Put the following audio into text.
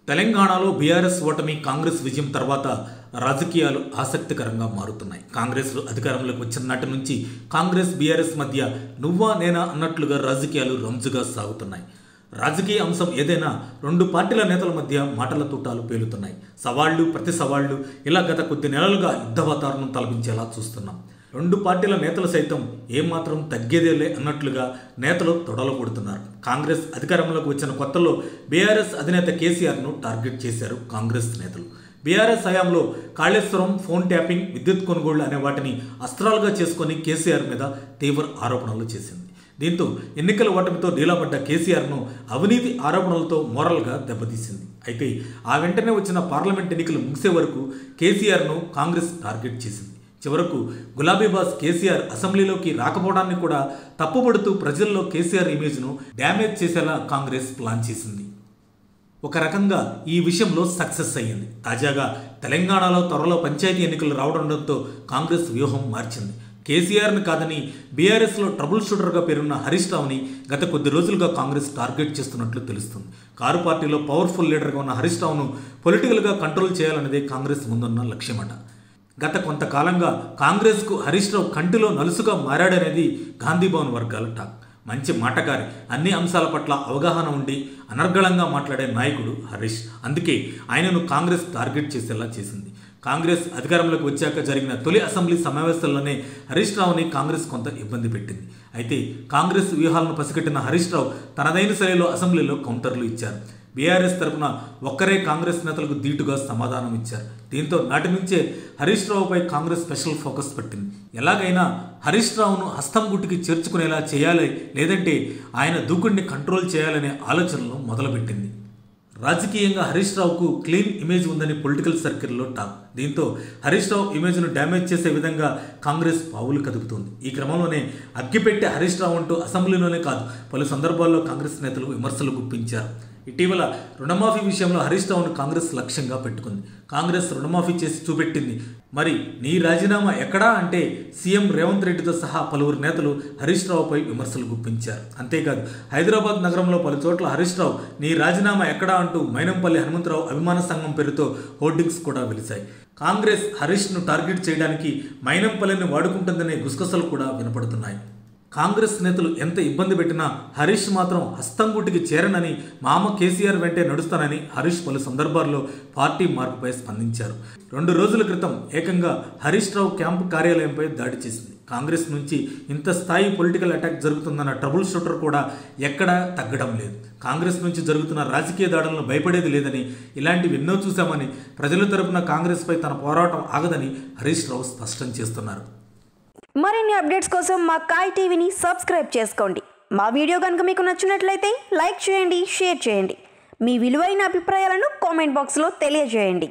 తెలంగాణలో బీఆర్ఎస్ ఓటమి కాంగ్రెస్ విజయం తర్వాత రాజకీయాలు ఆసక్తికరంగా మారుతున్నాయి కాంగ్రెస్ అధికారంలోకి వచ్చిన నాటి నుంచి కాంగ్రెస్ బీఆర్ఎస్ మధ్య నువ్వా నేనా అన్నట్లుగా రాజకీయాలు రంజుగా సాగుతున్నాయి రాజకీయ అంశం ఏదైనా రెండు పార్టీల నేతల మధ్య మాటల తూటాలు పేలుతున్నాయి సవాళ్లు ప్రతి సవాళ్లు ఇలా గత కొద్ది నెలలుగా యుద్ధ వాతావరణం తలపించేలా చూస్తున్నాం రెండు పార్టీల నేతలు సైతం ఏమాత్రం తగ్గేదేలే అన్నట్లుగా నేతలు తొడలు కొడుతున్నారు కాంగ్రెస్ అధికారంలోకి వచ్చిన కొత్తలో బీఆర్ఎస్ అధినేత కేసీఆర్ను టార్గెట్ చేశారు కాంగ్రెస్ నేతలు బీఆర్ఎస్ హయాంలో కాళేశ్వరం ఫోన్ ట్యాపింగ్ విద్యుత్ కొనుగోళ్లు అనే వాటిని అస్త్రాలుగా చేసుకొని కేసీఆర్ మీద తీవ్ర ఆరోపణలు చేసింది దీంతో ఎన్నికల ఓటమితో డీలాపడ్డ కేసీఆర్ను అవినీతి ఆరోపణలతో మోరల్గా దెబ్బతీసింది అయితే ఆ వెంటనే వచ్చిన పార్లమెంట్ ఎన్నికలు ముగిసే వరకు కేసీఆర్ను కాంగ్రెస్ టార్గెట్ చేసింది చివరకు గులాబీ బాస్ కేసీఆర్ అసెంబ్లీలోకి రాకపోవడాన్ని కూడా తప్పుపడుతూ ప్రజల్లో కేసీఆర్ ఇమేజ్ను డ్యామేజ్ చేసేలా కాంగ్రెస్ ప్లాన్ చేసింది ఒక రకంగా ఈ విషయంలో సక్సెస్ అయ్యింది తాజాగా తెలంగాణలో త్వరలో పంచాయతీ ఎన్నికలు రావడంతో కాంగ్రెస్ వ్యూహం మార్చింది కేసీఆర్ని కాదని బీఆర్ఎస్లో ట్రబుల్ షూటర్గా పేరున్న హరీష్ రావుని గత కొద్ది రోజులుగా కాంగ్రెస్ టార్గెట్ చేస్తున్నట్లు తెలుస్తుంది కారు పార్టీలో పవర్ఫుల్ లీడర్గా ఉన్న హరీష్ రావును పొలిటికల్గా కంట్రోల్ చేయాలనేదే కాంగ్రెస్ ముందున్న లక్ష్యమట గత కొంతకాలంగా కాంగ్రెస్కు హరీష్ రావు కంటిలో నలుసుగా మారాడనేది గాంధీభవన్ వర్గాల టాక్ మంచి మాటగారి అన్ని అంశాల పట్ల అవగాహన ఉండి అనర్గళంగా మాట్లాడే నాయకుడు హరీష్ అందుకే ఆయనను కాంగ్రెస్ టార్గెట్ చేసేలా చేసింది కాంగ్రెస్ అధికారంలోకి వచ్చాక జరిగిన తొలి అసెంబ్లీ సమావేశాల్లోనే హరీష్ రావుని కాంగ్రెస్ కొంత ఇబ్బంది పెట్టింది అయితే కాంగ్రెస్ వ్యూహాలను పసిగట్టిన హరీష్ రావు తనదైన శైలిలో అసెంబ్లీలో కౌంటర్లు ఇచ్చారు బీఆర్ఎస్ తరపున ఒక్కరే కాంగ్రెస్ నేతలకు ధీటుగా సమాధానం ఇచ్చారు దీంతో నాటి నుంచే హరీష్ రావుపై కాంగ్రెస్ స్పెషల్ ఫోకస్ పెట్టింది ఎలాగైనా హరీష్ రావును హస్తం గుట్టుకి చేర్చుకునేలా చేయాలి లేదంటే ఆయన దూకుడిని కంట్రోల్ చేయాలనే ఆలోచనలు మొదలుపెట్టింది రాజకీయంగా హరీష్ రావుకు క్లీన్ ఇమేజ్ ఉందని పొలిటికల్ సర్కిల్లో టాక్ దీంతో హరీష్ రావు ఇమేజ్ను డ్యామేజ్ చేసే విధంగా కాంగ్రెస్ పావులు కదుపుతోంది ఈ క్రమంలోనే అగ్గిపెట్టి హరీష్ రావు అంటూ అసెంబ్లీలోనే కాదు పలు సందర్భాల్లో కాంగ్రెస్ నేతలు విమర్శలు గుప్పించారు ఇటీవల రుణమాఫీ విషయంలో హరీష్ రావును కాంగ్రెస్ లక్ష్యంగా పెట్టుకుంది కాంగ్రెస్ రుణమాఫీ చేసి చూపెట్టింది మరి నీ రాజీనామా ఎక్కడా అంటే సీఎం రేవంత్ రెడ్డితో సహా పలువురు నేతలు హరీష్ రావుపై విమర్శలు గుప్పించారు అంతేకాదు హైదరాబాద్ నగరంలో పలు చోట్ల హరీష్ రావు నీ రాజీనామా ఎక్కడా అంటూ మైనంపల్లి హనుమంతరావు అభిమాన సంఘం పేరుతో హోర్డింగ్స్ కూడా వెలిశాయి కాంగ్రెస్ హరీష్ను టార్గెట్ చేయడానికి మైనంపల్లిని వాడుకుంటుందనే గుసగుసలు కూడా వినపడుతున్నాయి కాంగ్రెస్ నేతలు ఎంత ఇబ్బంది పెట్టినా హరీష్ మాత్రం హస్తంగుటికి చేరనని మామ కేసీఆర్ వెంటే నడుస్తానని హరీష్ పలు సందర్భాల్లో పార్టీ మార్పుపై స్పందించారు రెండు రోజుల క్రితం ఏకంగా హరీష్ రావు క్యాంపు కార్యాలయంపై దాడి చేసింది కాంగ్రెస్ నుంచి ఇంత స్థాయి పొలిటికల్ అటాక్ జరుగుతుందన్న ట్రబుల్ షూటర్ కూడా ఎక్కడా తగ్గడం లేదు కాంగ్రెస్ నుంచి జరుగుతున్న రాజకీయ దాడులను భయపడేది లేదని ఇలాంటివి ఎన్నో చూశామని ప్రజల తరపున కాంగ్రెస్పై తన పోరాటం ఆగదని హరీష్ రావు స్పష్టం చేస్తున్నారు మరిన్ని అప్డేట్స్ కోసం మా కాయ్ టీవీని సబ్స్క్రైబ్ చేసుకోండి మా వీడియో కనుక మీకు నచ్చినట్లయితే లైక్ చేయండి షేర్ చేయండి మీ విలువైన అభిప్రాయాలను కామెంట్ బాక్స్లో తెలియజేయండి